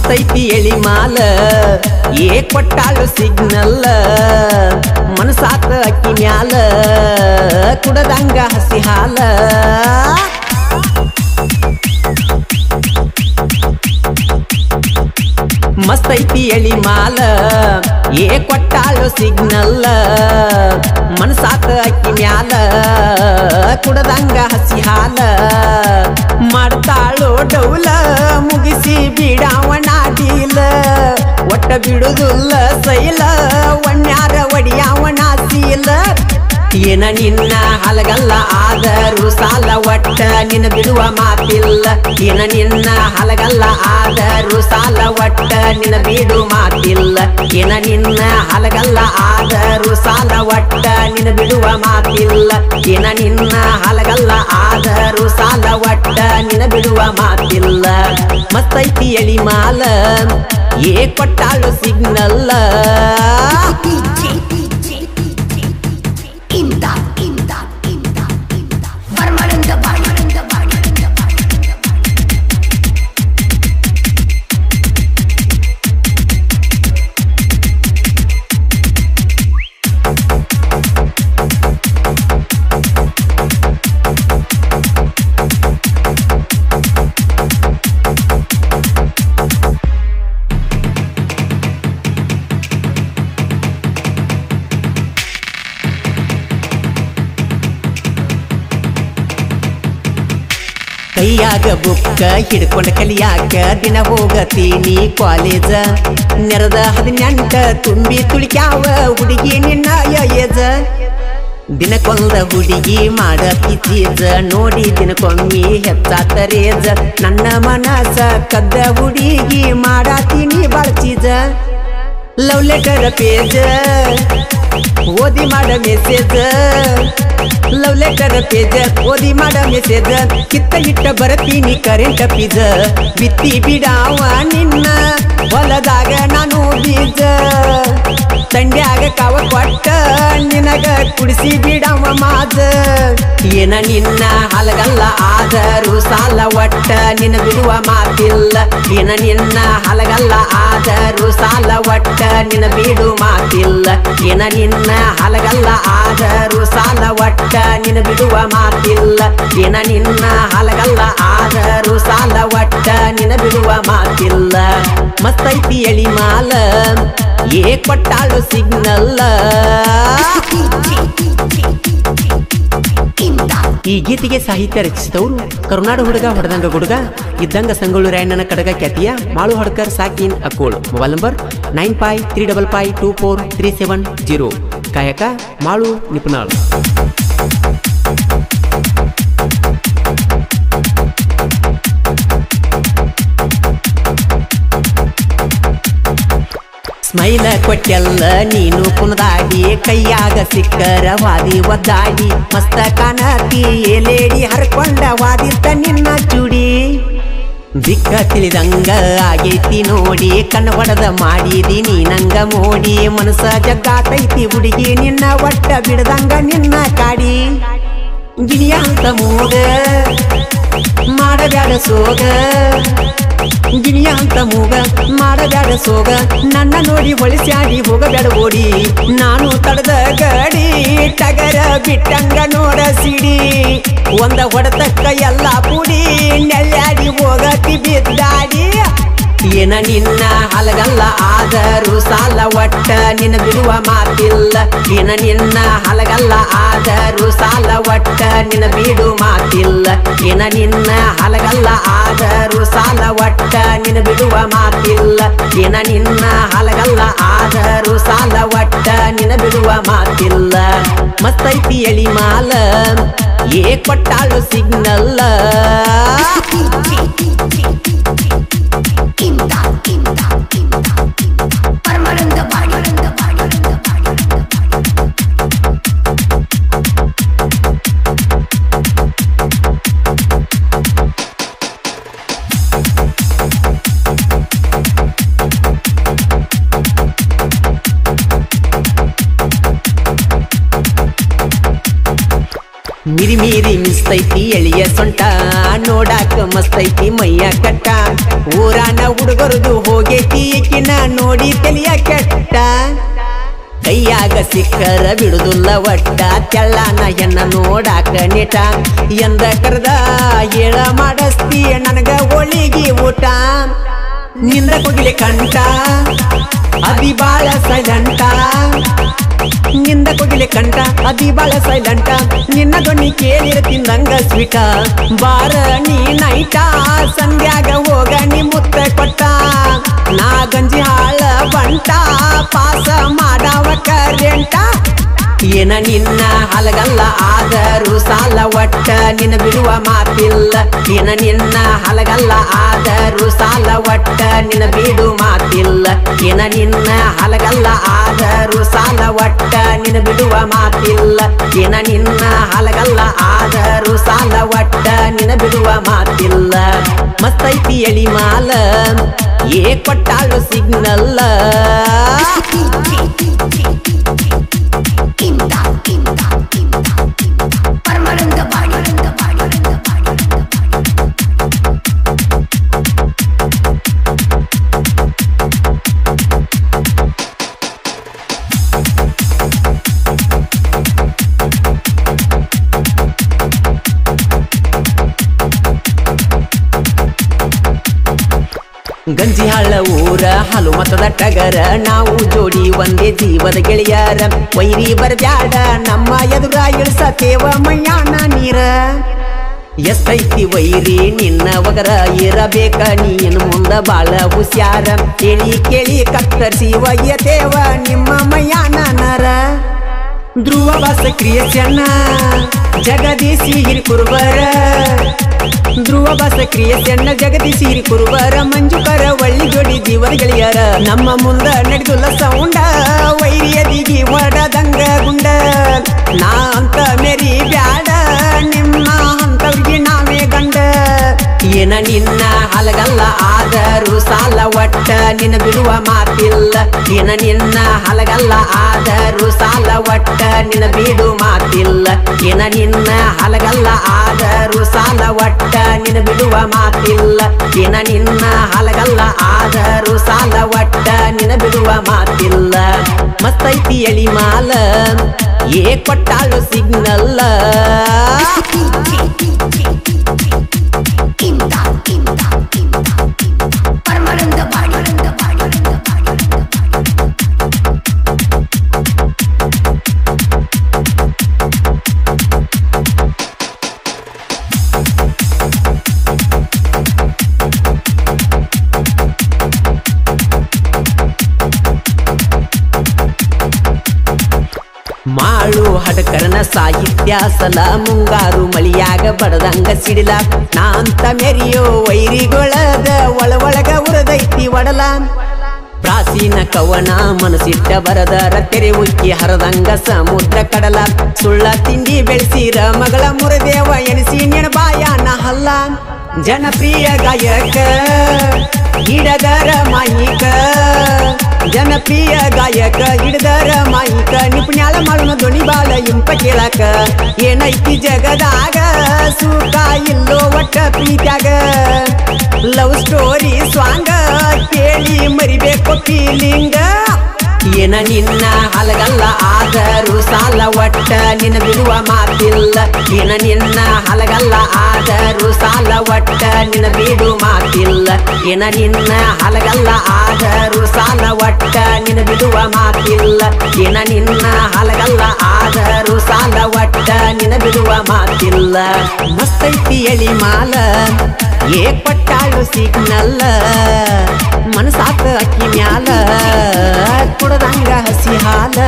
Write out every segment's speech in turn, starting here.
ಮಸ್ತೈತಿ ಎಳಿ ಮಾಲ ಏ ಕೊಟ್ಟಾಳು ಸಿಗ್ನಲ್ಲ ಮನಸಾತ ಅಕ್ಕಿ ಮ್ಯಾಲ ಕುಡದಂಗ ಹಸಿ ಹಾಲ ಮಸ್ತೈತಿ ಎಳಿ ಮಾಲ ಏ ಕೊಟ್ಟಾಳು ಸಿಗ್ನಲ್ಲ ಮನಸಾತ ಅಕ್ಕಿ ಮ್ಯಾಲ ಕುಡದಂಗ ಹಸಿ ಹಾಲ ಮಾಡ್ತಾಳೋ ಡೌಲ ಮುಗಿಸಿ ಬಿಡಾವಣ ಡೀಲ ಒಟ್ಟ ಬಿಡುದಿಲ್ಲ ಸೈಲ ಒಣ್ಯಾರ ಒಡಿಯಾವಣ ಸೀಲ ಏನ ನಿನ್ನ ಹಲಗಲ್ಲ ಆದರೂ ಸಾಲ ಒಟ್ಟ ನಿನ್ನ ಬಿಡುವ ಮಾತಿಲ್ಲ ಏನ ನಿನ್ನ ಹಲಗಲ್ಲ ಆದರೂ ಸಾಲ ಒಟ್ಟ ನಿನ್ನ ಬಿಡು ಮಾತಿಲ್ಲ ಏನ ನಿನ್ನ ಹಲಗಲ್ಲ ಆದರೂ ಸಾಲ ಒಟ್ಟ ನಿನ್ನ ಬಿಡುವ ಮಾತಿಲ್ಲ ಏನ ನಿನ್ನ ಹಲಗಲ್ಲ ಆದರೂ ಸಾಲ ಒಟ್ಟ ನಿನ್ನ ಬಿಡುವ ಮಾತಿಲ್ಲ ಮಸ್ತೈತಿ ಎಳಿ ಮಾಲ ಏ ಕೊಟ್ಟಾಳು ಸಿಗ್ನಲ್ಲ Imdad, imdad, imdad, imdad. Parmananda Parmananda Parmananda Parmananda ಕೈಯಾಗ ಬುಕ್ಕ ಹಿಡ್ಕೊಂಡ ಕಲಿಯಾಕ ದಿನ ಹೋಗತೀನಿ ಕಾಲೇಜ ನೆರದ ಹದಿನೆಂಟ ತುಂಬಿ ತುಳಿಕ್ಯಾವ ಹುಡುಗಿ ನಿನ್ನ ಏಜ ದಿನಕ್ಕೊಂದ ಹುಡುಗಿ ಮಾಡತೀಜ ನೋಡಿ ದಿನಕ್ಕೊಮ್ಮಿ ಹೆಚ್ಚಾತರೇಜ ನನ್ನ ಮನಸ ಕದ್ದ ಹುಡುಗಿ ಮಾಡಾತೀನಿ ಬಾಳ್ಚೀಜ ಲವ್ ಲೆಟರ್ ಪೇಜ್ ಓದಿ ಮಾಡ ಮೆಸೇಜ್ ಲವ್ ಲೆಟರ್ ಪೇಜ್ ಓದಿ ಮಾಡ ಮೆಸೇಜ್ ಕಿತ್ತ ಇಟ್ಟ ಬರತೀನಿ ಕರೆಂಟ್ ಪೀಜ ಬಿತ್ತಿ ಬಿಡಾವ ನಿನ್ನ ಹೊಲದಾಗ ನಾನು ಬೀಜ ತಂಡ್ಯಾಗ ಕಾವ ಕೊಟ್ಟ ನಿನಗ ಕುಡಿಸಿ ಬಿಡವ ಮಾಜ ಏನ ನಿನ್ನ ಹಲಗಲ್ಲ ಆದರೂ ಸಾಲ ಒಟ್ಟ ನಿನ್ನ ಬಿಡುವ ಮಾತಿಲ್ಲ ಏನ ನಿನ್ನ ಹಲಗಲ್ಲ ಆದರೂ ಸಾಲ ಒಟ್ಟ ನಿನ್ನ ಬಿಡು ಮಾತಿಲ್ಲ ಏನ ನಿನ್ನ ಹಲಗಲ್ಲ ಆದರೂ ಸಾಲ ಒಟ್ಟ ನಿನ್ನ ಬಿಡುವ ಮಾತಿಲ್ಲ ಏನ ನಿನ್ನ ಹಲಗಲ್ಲ ಆದರೂ ಸಾಲ ಒಟ್ಟ ನಿನ್ನ ಬಿಡುವ ಮಾತಿಲ್ಲ ಮಸ್ತೈತಿ ಎಳಿ ಮಾಲ ಏ ಕೊಟ್ಟಾಳು ಸಿಗ್ನಲ್ಲ Imdad, ಈ ಗೀತೆಗೆ ಸಾಹಿತ್ಯ ರಚಿಸಿದವರು ಕರುನಾಡು ಹುಡುಗ ಹೊಡೆದಂಗ ಗುಡುಗ ಇದ್ದಂಗ ಸಂಗೊಳ್ಳು ರಾಯಣ್ಣನ ಕಡಗ ಖ್ಯಾತಿಯ ಮಾಳು ಹಡ್ಕರ್ ಸಾಕಿನ್ ಅಕೋಳು mobile number nine five three double five two four three seven zero ಗಾಯಕ ಮಾಳು ನಿಪುಣಾಳ್ ಸ್ಮೈಲ ಕೊಟ್ಟೆಲ್ಲ ನೀನು ಕುಣದಾಡಿ ಕೈಯಾಗ ಸಿಕ್ಕರ ವಾದಿ ಒದ್ದಾಡಿ ಮಸ್ತ ಕಾಣತಿ ಏಲೇಡಿ ಹರ್ಕೊಂಡ ವಾದಿತ್ತ ನಿನ್ನ ಚೂಡಿ ದಿಕ್ಕ ತಿಳಿದಂಗ ಆಗೈತಿ ನೋಡಿ ಕಣ್ಣ ಹೊಡೆದ ಮಾಡಿದೀನಿ ನಂಗ ಮೋಡಿ ಮನಸ ಜಗ್ಗಾತೈತಿ ಹುಡುಗಿ ನಿನ್ನ ಒಟ್ಟ ಬಿಡದಂಗ ನಿನ್ನ ಕಾಡಿ ಗಿಣಿಯ ಅಂತ ಮೂಗ ಮಾಡಬ್ಯಾಡ ಸೋಗ ಗಿಣಿಯ ಅಂತ ಮೂಗ ಮಾಡಬ್ಯಾಡ ಸೋಗ ನನ್ನ ನೋಡಿ ಒಳಿಸ್ಯಾಡಿ ಹೋಗಬ್ಯಾಡ ಓಡಿ ನಾನು ತಡದ ಗಡಿ ಟಗರ ಬಿಟ್ಟಂಗ ನೋಡ ಸಿಡಿ ಒಂದ ಹೊಡೆತಕ್ಕ ಎಲ್ಲ ಪುಡಿ ನೆಲ್ಲಾಡಿ ಹೋಗತಿ ಬಿದ್ದಾಡಿ ಏನ ನಿನ್ನ ಹಲಗಲ್ಲ ಆದರೂ ಸಾಲ ಒಟ್ಟ ನಿನ್ನ ಬಿಡುವ ಮಾತಿಲ್ಲ ಏನ ನಿನ್ನ ಹಲಗಲ್ಲ ಆದರೂ ಸಾಲ ಒಟ್ಟ ನಿನ್ನ ಬಿಡು ಮಾತಿಲ್ಲ ಏನ ನಿನ್ನ ಹಲಗಲ್ಲ ಆದರೂ ಸಾಲ ಒಟ್ಟ ನಿನ್ನ ಬಿಡುವ ಮಾತಿಲ್ಲ ಏನ ನಿನ್ನ ಹಲಗಲ್ಲ ಆದರೂ ಸಾಲ ಒಟ್ಟ ನಿನ್ನ ಬಿಡುವ ಮಾತಿಲ್ಲ ಮಸ್ತೈತಿ ಎಳಿ ಮಾಲ ಏ ಕೊಟ್ಟಾಳು ಸಿಗ್ನಲ್ಲ Imdad, imdad, imdad, imdad. Parmananda Parmananda Parmananda Parmananda ಮಿರಿ ಮೀರಿ ಮಿಸ್ತೈತಿ ಎಳಿಯ ಸೊಂಟ ನೋಡಾಕ ಮಸ್ತೈತಿ ಮೈಯ ಕಟ್ಟ ಊರಾನ ಹುಡುಗರದು ಹೋಗೈತಿ ಈಕಿನ ನೋಡಿ ತಲಿಯ ಕೆಟ್ಟ ಕೈಯಾಗ ಸಿಕ್ಕರ ಬಿಡುದಿಲ್ಲ ಒಟ್ಟ ತೆಳ್ಳನ ಹೆಣ್ಣ ನೋಡಾಕ ನೆಟ ಎಂದ ಕರೆದ ಹೇಳ ಮಾಡಸ್ತಿ ನನಗ ಒಳಿಗಿ ಊಟ ನಿಂದ ಕೊಗಿಲೆ ಕಂಟ ಅದಿ ಬಾಳ ಸೈಲೆಂಟ ನಿಂದ ಕೊಗಿಲೆ ಕಂಟ ಅದಿ ಬಾಳ ಸೈಲೆಂಟ ನಿನ್ನ ದೊಣ್ಣಿ ಕೇಳಿರ ತಿಂದಂಗ ಸ್ವೀಟ ಬಾರ ನೀ ನೈಟ ಸಂಧ್ಯಾಗ ಹೋಗ ನೀ ಮುತ್ತ ಕೊಟ್ಟ ನಾ ಗಂಜಿ ಹಾಳ ಬಂಟ ಪಾಸ ಮಾಡಾವ ಕರೆಂಟ ಏನ ನಿನ್ನ ಹಲಗಲ್ಲ ಆದರೂ ಸಾಲ ಒಟ್ಟ ನಿನ್ನ ಬಿಡುವ ಮಾತಿಲ್ಲ ಏನ ನಿನ್ನ ಹಲಗಲ್ಲ ಆದರೂ ಸಾಲ ಒಟ್ಟ ನಿನ್ನ ಬಿಡು ಮಾತಿಲ್ಲ ಏನ ನಿನ್ನ ಹಲಗಲ್ಲ ಆದರೂ ಸಾಲ ಒಟ್ಟ ನಿನ್ನ ಬಿಡುವ ಮಾತಿಲ್ಲ ಏನ ನಿನ್ನ ಹಲಗಲ್ಲ ಆದರೂ ಸಾಲ ಒಟ್ಟ ನಿನ್ನ ಬಿಡುವ ಮಾತಿಲ್ಲ ಮಸ್ತೈತಿ ಎಳಿ ಮಾಲ ಏ ಕೊಟ್ಟಾಳು ಸಿಗ್ನಲ್ಲ Imdad, imdad, imdad, imdad. Permanent body, the body, the body, the body. ಗಂಜಿ ಹಳ್ಳ ಊರ ಹಲು ಮತದ ಟಗರ ನಾವು ಜೋಡಿ ಒಂದೇ ಜೀವದ ಗೆಳೆಯರ ವೈರಿ ಬರ್ಬ್ಯಾಡ ನಮ್ಮ ಎದುರ ಇಳಿಸತೇವ ಮಯ್ಯಾನ ನೀರ ಎಷ್ಟೈತಿ ವೈರಿ ನಿನ್ನ ಒಗರ ಇರಬೇಕ ನೀನು ಮುಂದ ಬಾಳ ಹುಷಾರ ಕೇಳಿ ಕೇಳಿ ಕತ್ತರಿಸಿ ಒಯ್ಯತೇವ ನಿಮ್ಮ ಮಯ್ಯಾನ ನರ ಧ್ರುವ ಬಸ ಕ್ರಿಯೇಷನ್ ಜಗದೀಶಿ ಹಿರಿ ಕುರುಬರ ಧ್ರುವ ಬಸ ಕ್ರಿಯೇಷನ್ ಜಗದೀಶಿ ಹಿರಿ ಕುರುಬರ ಮಂಜುಕರ ಒಳ್ಳಿ ಜೋಡಿ ಜೀವದ ಗೆಳೆಯರ ನಮ್ಮ ಮುಂದ ನಡೆದುಲ್ಲ ಸೌಂಡ ವೈರಿಯದಿಗಿ ಒಡದಂಗ ಗುಂಡ ನಾ ಅಂತ ಮೇರಿ ಬ್ಯಾಡ ನಿಮ್ಮ ಅಂತವ್ರಿಗೆ ನಾವೇ ಗಂಡ ಏನ ನಿನ್ನ ಹಲಗಲ್ಲ ಆದರೂ ಸಾಲ ಒಟ್ಟ ನಿನ್ನ ಬಿಡುವ ಮಾತಿಲ್ಲ ಏನ ನಿನ್ನ ಹಲಗಲ್ಲ ಆದರೂ ಸಾಲ ಒಟ್ಟ ನಿನ್ನ ಬಿಡು ಮಾತಿಲ್ಲ ಏನ ನಿನ್ನ ಹಲಗಲ್ಲ ಆದರೂ ಸಾಲ ಒಟ್ಟ ನಿನ್ನ ಬಿಡುವ ಮಾತಿಲ್ಲ ಏನ ನಿನ್ನ ಹಲಗಲ್ಲ ಆದರೂ ಸಾಲ ಒಟ್ಟ ನಿನ್ನ ಬಿಡುವ ಮಾತಿಲ್ಲ ಮಸ್ತೈತಿ ಎಳಿ ಮಾಲ ಏ ಕೊಟ್ಟಾಳು ಸಿಗ್ನಲ್ಲ Imdad, imdad, imdad, imdad. Permanent body, the body, the body, the body. ಮಾಳು ಹಡಕರನ ಸಾಹಿತ್ಯ ಸಲ ಮುಂಗಾರು ಮಳಿಯಾಗ ಬಡದಂಗ ಸಿಡಿಲ ನಾ ಅಂತ ಮೆರಿಯೋ ವೈರಿಗೊಳದ ಒಳ ಒಳಗ ಉರದೈತಿ ಒಡಲ ಪ್ರಾಚೀನ ಕವನ ಮನಸ್ಸಿಟ್ಟ ಬರದರ ತೆರೆ ಉಕ್ಕಿ ಹರದಂಗ ಸಮುದ್ರ ಕಡಲ ಸುಳ್ಳ ತಿಂಡಿ ಬೆಳೆಸಿರ ಮಗಳ ಮುರದೇವ ಎನಿಸಿ ನೆಣಬಾಯನ ಹಲ್ಲ ಜನಪ್ರಿಯ ಗಾಯಕ ಹಿಡದರ ಮಾಯಿಕ ಜನಪ್ರಿಯ ಗಾಯಕ ಹಿಡ್ದರ ಮಾಯಿಕ ನಿಪುಣ್ಯಾಳ ಮಾಡುವ ಧ್ವನಿ ಬಾಳ ಇಂಪ ಕೇಳಕ ಏನೈತಿ ಜಗದಾಗ ಸುಖ ಇಲ್ಲೋ ಒಟ್ಟ ಪ್ರೀತ್ಯಾಗ ಲವ್ ಸ್ಟೋರಿ ಸ್ವಾಂಗ ಕೇಳಿ ಮರಿಬೇಕು ಫೀಲಿಂಗ ಏನ ನಿನ್ನ ಹಲಗಲ್ಲ ಆದರೂ ಸಾಲ ಒಟ್ಟ ನಿನ್ನ ಬಿಡುವ ಮಾತಿಲ್ಲ ಏನ ನಿನ್ನ ಹಲಗಲ್ಲ ಆದರೂ ಸಾಲ ಒಟ್ಟ ನಿನ್ನ ಬಿಡು ಮಾತಿಲ್ಲ ಏನ ನಿನ್ನ ಹಲಗಲ್ಲ ಆದರೂ ಸಾಲ ಒಟ್ಟ ನಿನ್ನ ಬಿಡುವ ಮಾತಿಲ್ಲ ಏನ ನಿನ್ನ ಹಲಗಲ್ಲ ಆದರೂ ಸಾಲ ಒಟ್ಟ ನಿನ್ನ ಬಿಡುವ ಮಾತಿಲ್ಲ ಮಸ್ತೈತಿ ಎಳಿ ಮಾಲ ಏ ಕೊಟ್ಟಾಳು ಸಿಗ್ನಲ್ಲ ಮನಸಾಕ ಅಕ್ಕಿ ಮ್ಯಾಲ ಕುಡದಂಗ ಹಸಿ ಹಾಲ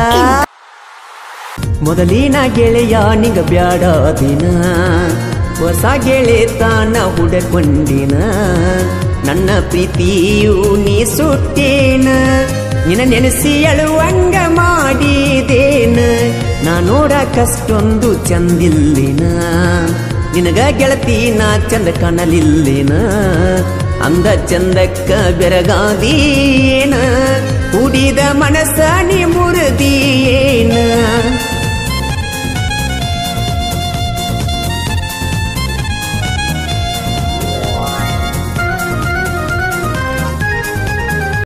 ಮೊದಲಿನ ಗೆಳೆಯ ನಿಗ ಬ್ಯಾಡ ದಿನ ಹೊಸ ಗೆಳೆತನ ಹುಡಕೊಂಡಿನ ನನ್ನ ಪ್ರೀತಿಯು ನೀ ಸುಟ್ಟೇನ ನಿನ್ನ ನೆನೆಸಿ ಅಳುವಂಗ ಮಾಡಿದೇನ ನಾ ನೋಡಕಷ್ಟೊಂದು ಚಂದಿಲ್ಲಿನ ನಿನಗ ಗೆಳತಿ ನಾ ಚಂದ ಕಾಣಲಿಲ್ಲಿನ ಅಂದ ಚಂದಕ್ಕ ಬೆರಗಾದೀನ ಉಡಿದ ಮನಸ್ಸ ನೀ ಮುರಿದೀನ